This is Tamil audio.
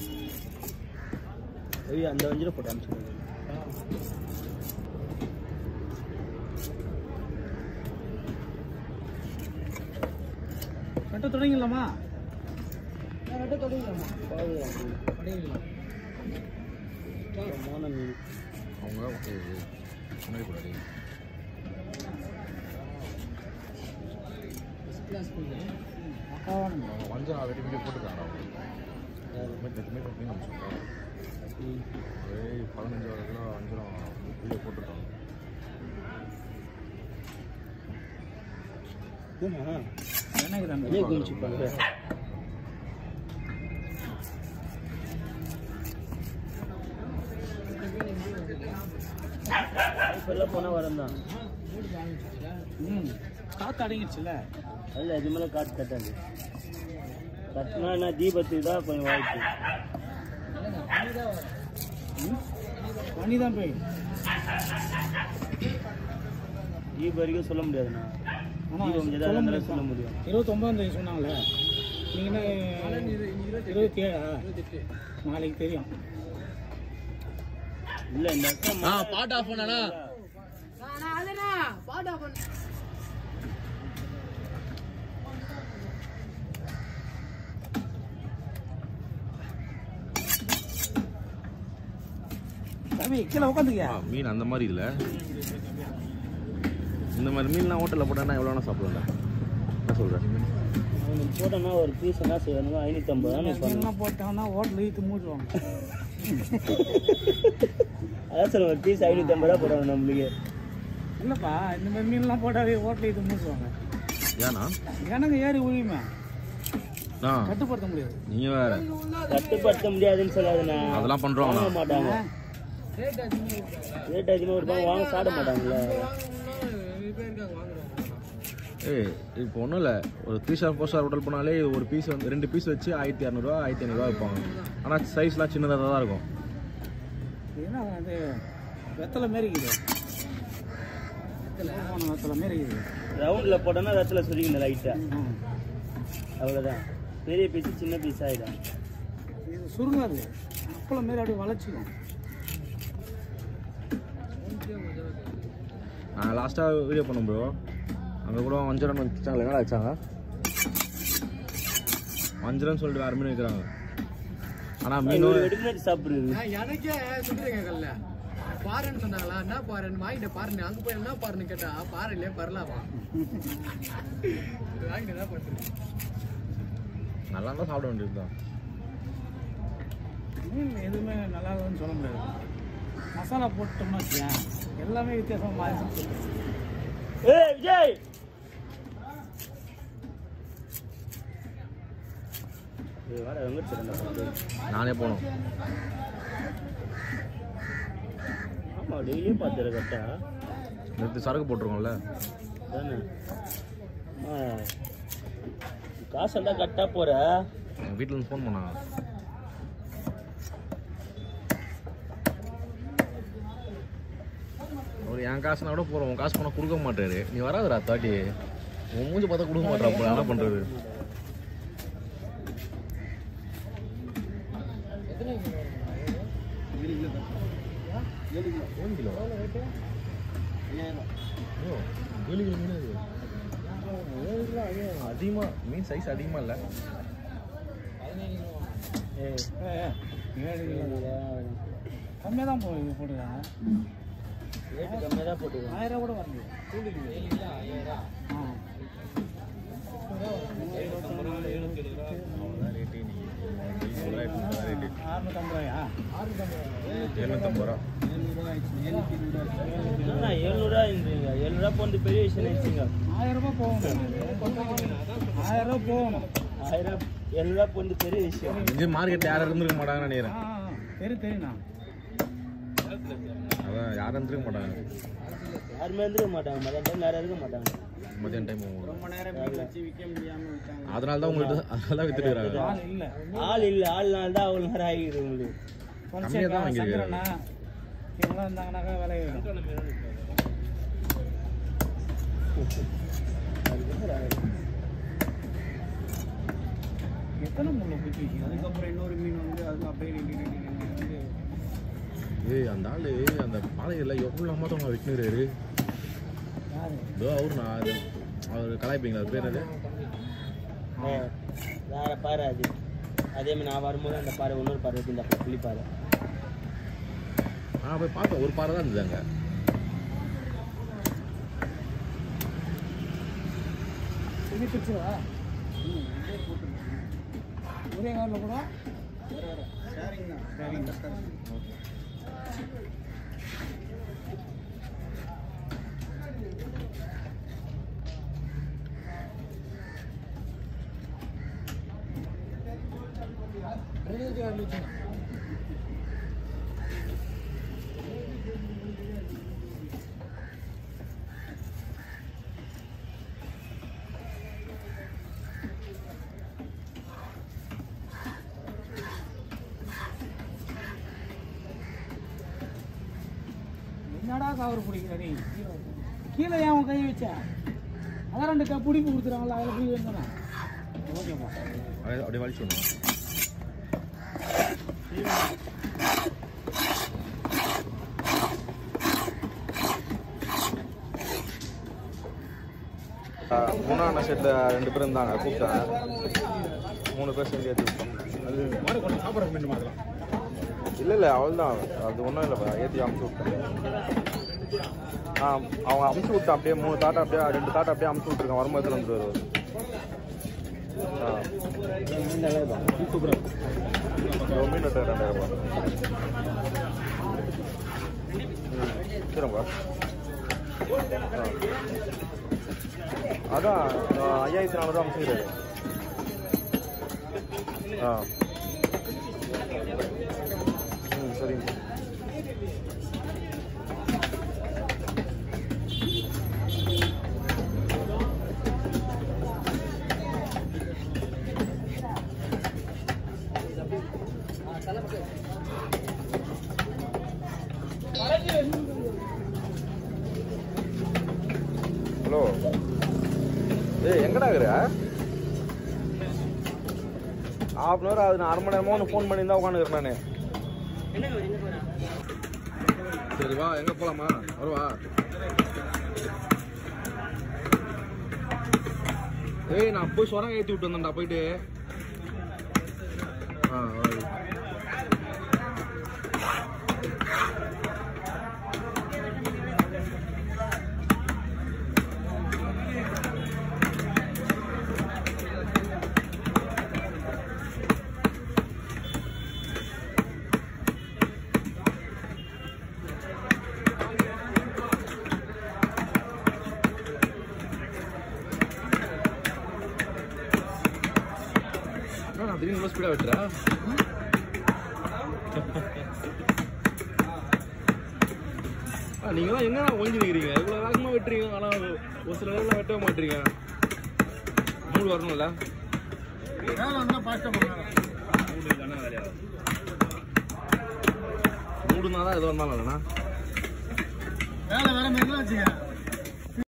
ஐயோ அந்த வஞ்சிரம் போட்டு அனுப்பிச்சு கட்ட தொடங்கிடலாமா கட்ட தொடங்கிடலாமா தொடங்கிடலாம் மோன மீன் அவங்க முன்னாடி கூடாது பக்காவான வஞ்சம் ஆல்ரெடி வீடியோ போட்டுருக்காங்க அவங்க நெத்துமே அப்படின்னு நம்ம சொல்கிறோம் அதே பதினஞ்சு கிலோ வஞ்சரம் வீடியோ போட்டுருக்காங்க ஏன்னா நினைக்கிறேன் அதே குமிச்சுப்பாங்க இப்பெல்லாம் போனால் வரம் தான் ம் காற்று அடங்கிடுச்சுல்ல அதில் அது மேலே காற்று கட்டாது கட்டினா என்ன தீபத்துக்கு தான் கொஞ்சம் வாய்ப்பு பனி தான் போய் தீபம் வரைக்கும் சொல்ல முடியாதுண்ணா ஆனா தீபம் எதாவது இருந்தாலும் சொல்ல முடியும் இருபத்தொம்பதாம் தேதி சொன்னாங்களே நீங்கள் என்ன இருபத்தி ஏழா நாளைக்கு தெரியும் இல்லை இந்த அக்கா ஆ பாட்டு ஆஃப் பண்ணானா தம்பி கீழே உட்காந்துக்கியா மீன் அந்த மாதிரி இல்லை இந்த மாதிரி மீன்லாம் ஹோட்டலில் போட்டானா எவ்வளோ வேணா சாப்பிடல என்ன சொல்கிறேன் அவனுக்கு போட்டோன்னா ஒரு பீஸ் என்ன செய்யணும் ஐநூற்றம்பது தான் பண்ணணும் மீன்லாம் போட்டாங்கன்னா ஹோட்டல் இழுத்து மூடுவாங்க அதான் சொல்ல ஒரு பீஸ் ஐநூற்றம்பது ரூபா போடுவாங்க நம்மளுக்கு இல்லைப்பா இந்த மாதிரி மீன்லாம் போட்டாவே ஹோட்டல் இழுத்து மூடுவாங்க ஏன்னா எனக்கு ஏறி உரியுமே ஆ கட்டுப்படுத்த முடியாது நீங்கள் வேற கட்டுப்படுத்த முடியாதுன்னு சொல்லாதுண்ணா அதெல்லாம் பண்ணுறோம் வாங்க மாட்டாங்க ரேட் அதிகமாக இருப்பாங்க வாங்க சாப்பிட மாட்டாங்கல்ல ஏய் இப்போ ஒன்றும் இல்லை ஒரு three star four star hotel போனாலே ஒரு பீஸ் வந்து ரெண்டு பீஸ் வச்சு ஆயிரத்தி இரநூறுவா ஆயிரத்தி ஐநூறுரூவா வைப்பாங்க ஆனால் சைஸ்லாம் சின்னதாக தான் இருக்கும் ஏன்னா அது வெத்தலை மாரி இருக்குது போன வெத்தலை மாரி இருக்குது ரவுண்டில் போட்டோன்னா ரத்தில் சுருங்கின லைட்டாக ம். அவ்வளோதான் பெரிய பீஸ் சின்ன பீஸ் ஆகிடும் இது சுருங்காது அப்பளம் மாரி அப்படியே வளைச்சிக்கும் நான் லாஸ்ட்டாக வீடியோ பண்ணோம் ப்ரோ அங்கே கூட வஞ்சரம் வச்சாங்களே என்னடா வச்சாங்க வஞ்சரம் சொல்லிட்டு வேறு மீன் வைக்கிறாங்க ஆனால் மீனும் ரெடிமேட் சாப்பிடுறது எனக்கே சுட்டுருங்க கல்ல பாருன்னு சொன்னாங்களா என்ன பாருன்னு வாங்கிட்ட பாருன்னு அங்க போய் என்ன பாருன்னு கேட்டா பாரு இல்லையா பரலாமா வாங்கிட்டு என்ன பண்றது நல்லா தான் சாப்பிட வேண்டியது தான் மீன் எதுவுமே நல்லா இருக்குதுன்னு சொல்ல முடியாது மசாலா போட்டோம்னா வச்சுக்கேன் எல்லாமே வித்தியாசமாக மாறி ஏய் விஜய் ஏய், வாடா வெங்கட் நானே போனோம் ஆமா டெய்லியும் பார்த்துரு கரெக்டா நேற்று சரக்கு போட்டிருக்கோம்ல தானே ஆ காசு எல்லாம் கரெக்டாக போகிற எங்கள் வீட்டில் இருந்து ஃபோன் பண்ணாங்க அவர் என் காசுனா கூட போகிறோம் உன் காசு போனால் கொடுக்க மாட்டாரு நீ வராதுடா தாட்டி உன் மூஞ்சி பார்த்தா கொடுக்க மாட்டா அப்போ என்ன பண்ணுறது ஏழு கிலோ ஐயோ, ஏழு கிலோ மீன் அது அதிகமாக மீன் சைஸ் அதிகமாக இல்லை ஏய் ஏழு கிலோ கம்மியாக தான் போ இது போட்டுருக்காங்க ரேட்டு கம்மியாக தான் போட்டுருக்கோம் ஆயிரம் ரூபா கூட வரல ஆ அவ்வளோதான் ரேட்டு இன்னைக்கு ரேட்டு அறுநூத்தம்பது ரூபாயா எழுநூத்தம்பது ரூபா என்னண்ணா ஏழ்நூறுவா இருந்தீங்க ஏழ்நூறுவா போனது பெரிய விஷயம் நினைச்சிங்க ஆயிரம் ரூபாய் போகணும் ஆயிரம் ரூபாய் போகணும் ஆயிரம் ஏழ்நூறுவா போனது பெரிய விஷயம் இங்கே மார்க்கெட்டில் யாரும் இருந்திருக்க மாட்டாங்கன்னு நினைக்கிறேன் ஆ ஆ, தெரியும் தெரியுண்ணா அதான் யாரும் இருந்திருக்க மாட்டாங்க யாருமே இருந்துக்க மாட்டாங்க மதியம் டைம் யாரும் இருக்க மாட்டாங்க மதியான டைம் ரொம்ப நேரம் மீன் வச்சு விற்க முடியாமல் விட்டாங்க அதனால தான் உங்கள்கிட்ட அதனால தான் வித்துட்டுறாங்க ஆள் இல்லை ஆள் இல்லை ஆள்னால தான் அவ்வளோ நேரம் ஆகிடுது உங்களுக்கு கம்மியா தான் வாங்கியிருக்காரு. சங்கரண்ணா இவங்களாம் இருந்தாங்கனாக்கா விலை எத்தனை முள்ள குச்சி அதுக்கப்புறம் இன்னொரு மீன் வந்து அது ஏய் அந்த ஆளு அந்த பாலையில எவ்வளோ மாதம் வெட்டினுறாரு யாரு இதோ அவரு நான் அது அவர் கலாய்ப்பீங்களா அது பேர் என்னது வேற பாரு அது அதே மாதிரி நான் வரும்போது அந்த பாரு இன்னொரு பாரு இருக்கு இந்த புள்ளி பாரு நான் போய் பார்த்தேன் ஒரு பாறை தான் இருந்தது அங்கே இது பிடிச்சதா ஒரே காரில் கூட என்னடா கவர் பிடிக்கிற நீ கீழே ஏன் உன் கை வச்ச அதான் ரெண்டு க பிடிப்பு கொடுத்துறாங்களா அதில் போய் வேணுங்க ஓகேப்பா அப்படியே அப்படியே வலிச்சு விடணும் மூணாம் செட்டில் ரெண்டு பேர் இருந்தாங்க கூப்பிட்டேன் மூணு பேர் சேர்ந்து ஏற்றி அது சாப்பிட்ற மீண்டும் அதெல்லாம் இல்லை இல்லை அவள் தான் அது ஒன்றும் இல்லை ஏற்றி அமுச்சு விட்டேன் ஆ அவங்க அமுச்சு விட்டேன் அப்படியே மூணு தாட்டை அப்படியே ரெண்டு தாட்டை அப்படியே அமுச்சு விட்ருக்கேன் வரும்போது வந்து வருவார் ஆ ஒரு மீன் வெட்ட ரெண்டாயிரம் ரூபாய் ம் சரிப்பா ஆ அதான் ஆ, ஐயாயிரத்தி நானூறுரூவா அமுச்சுக்கிறாரு ஆ ம் சரிங்க ஹலோ ஏய் எங்கடா இருக்கிற ஹாஃப் அன் ஹவர் ஆகுது நான் அரை மணி நேரமா ஃபோன் பண்ணி தான் உட்காந்துக்கிறேன் நான் சரி வா எங்க போலாமா வருவா ஏய் நான் போய் சொரம் ஏற்றி விட்டு வந்தேன்டா போயிட்டு ஆ வா. என்ன நான் திடீர்னு இவ்வளோ ஸ்பீடாக வெட்டுறா நீங்கள் தான் எங்கே ஒழிஞ்சு நிற்கிறீங்க இவ்வளோ வேகமாக வெட்டுறீங்க ஆனால் ஒரு சில நேரம் வெட்டவே மாட்டீங்க மூடு வரணும்ல வேலை இருந்தால் ஃபாஸ்ட்டாக பண்ணுறாங்க மூடுனா தான் எது வந்தாலும் இல்லைண்ணா வேலை வேற மாதிரி வச்சுக்க